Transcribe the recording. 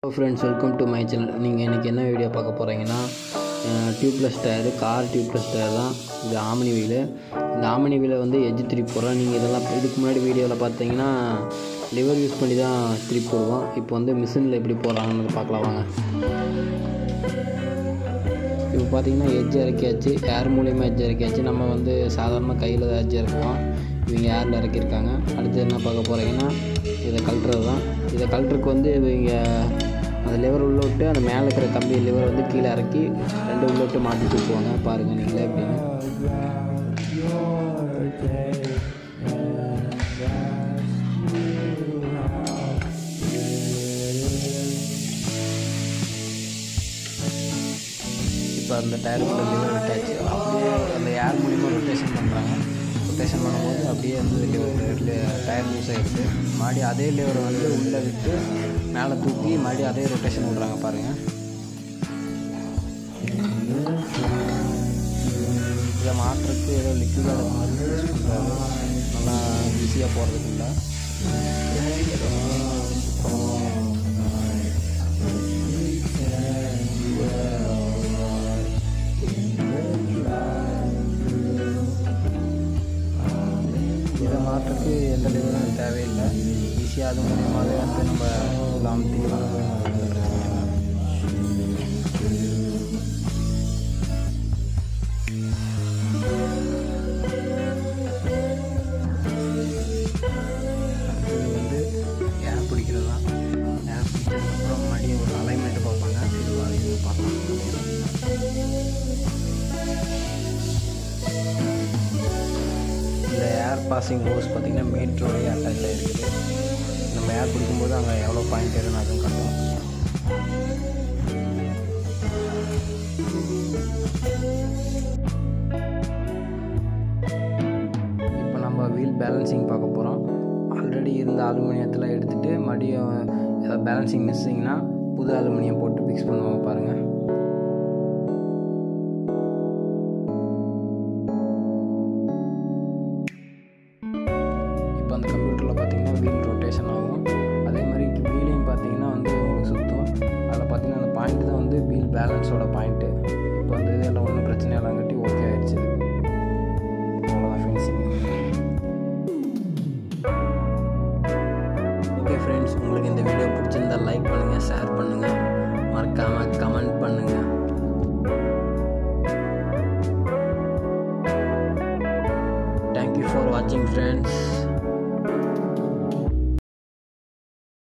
hello friends welcome to my channel நீங்கள் இன்றைக்கி என்ன வீடியோ பார்க்க போகிறீங்கன்னா tubeless tyre car tubeless tyre தான் இது ஆமனி வீலு இந்த ஆமனி வீலை வந்து எஜ்ஜு திருப்பி போடுறோம் நீங்கள் இதெல்லாம் இதுக்கு முன்னாடி வீடியோவில் பார்த்தீங்கன்னா லிவர் யூஸ் பண்ணி தான் திருப்பி போடுவோம் இப்போ வந்து மிஷினில் எப்படி போடுறாங்கன்னு பார்க்கலாம் வாங்க இப்போ பார்த்தீங்கன்னா எஜ்ஜு இறக்கியாச்சு ஏர் மூலியமாக எஜ்ஜு இறக்கியாச்சு நம்ம வந்து சாதாரணமாக கையில் தான் எஜ்ஜு இறக்குவோம் இவங்க ஏரில் இறக்கியிருக்காங்க அடுத்து என்ன பார்க்க போகிறீங்கன்னா இதை கழட்டுறது தான் இதை கழட்டுறதுக்கு வந்து இவங்க அந்த லிவர் உள்ள விட்டு அந்த மேலே இருக்கிற கம்பி லிவர் வந்து கீழே இறக்கி ரெண்டு உள்ள விட்டு மாட்டி தூக்குவாங்க பாருங்கள் நீங்களே அப்படின்னு இப்போ அந்த டயருக்குள்ள லிவர் விட்டாச்சு அப்படியே அந்த ஏர் மூலிமா ரொட்டேஷன் பண்ணுறாங்க ரொட்டேஷன் பண்ணும்போது அப்படியே வந்து லிவர் டயர் லூஸ் ஆகிடுது மறுபடியும் அதே லிவரை வந்து உள்ளே விட்டு மேலே தூக்கி மறுபடியும் அதே ரொட்டேஷன் விட்றாங்க பாருங்கள் இதை மாற்றுறதுக்கு ஏதோ லிக்விட் அளவு மாதிரி யூஸ் பண்ணுறாரு நல்லா ஈஸியாக போகிறதுக்கு இல்லை இதை மாற்றுறதுக்கு எந்த லிவரும் தேவையில்லை ஈஸியாக அது மூலியமாகவே வந்து நம்ம அமுத்திக்கலாம் எந்த பிரச்சனையும் இல்லை அடுத்தது வந்து ஏர் பிடிக்கிறது தான் ஏர் பிடிச்சதுக்கப்புறம் மறுபடியும் ஒரு அலைன்மெண்ட் பார்ப்பாங்க இது இது பார்க்கலாம் இந்த ஏர் பாசிங் ஹோஸ் பார்த்திங்கன்னா மீட்டரோடைய அட்டாச் ஆகிருக்குது நம்ம ஏர் பிடிக்கும்போது அங்கே எவ்வளோ பாயிண்ட் இருக்குன்னு அதுவும் காட்டும் இப்போ நம்ம வீல் பேலன்சிங் பார்க்க போகிறோம் ஆல்ரெடி இருந்த அலுமினியத்தில் எடுத்துகிட்டு மறுபடியும் ஏதாவது பேலன்சிங் மிஸ்ஸிங்னா புது அலுமினியம் போட்டு ஃபிக்ஸ் பண்ணுவாங்க பாருங்கள் இப்போ அந்த கம்ப்யூட்டரில் பார்த்தீங்கன்னா வீல் ரொட்டேஷன் ஆகும் அதே மாதிரி வீலையும் பார்த்தீங்கன்னா வந்து உங்களுக்கு சுற்றும் அதில் பார்த்தீங்கன்னா அந்த பாயிண்ட் தான் வந்து வீல் பேலன்ஸோட பாயிண்ட்டு இப்போ வந்து இதெல்லாம் ஒன்றும் பிரச்சனை இல்லாங்கட்டி ஓகே ஆயிடுச்சு அவ்வளோதான் ஃபினிஷிங் ஓகே ஃப்ரெண்ட்ஸ் உங்களுக்கு இந்த வீடியோ பிடிச்சிருந்தா லைக் பண்ணுங்கள் ஷேர் பண்ணுங்கள் மறக்காமல் கமெண்ட் பண்ணுங்கள் தேங்க்யூ ஃபார் வாட்சிங் ஃப்ரெண்ட்ஸ்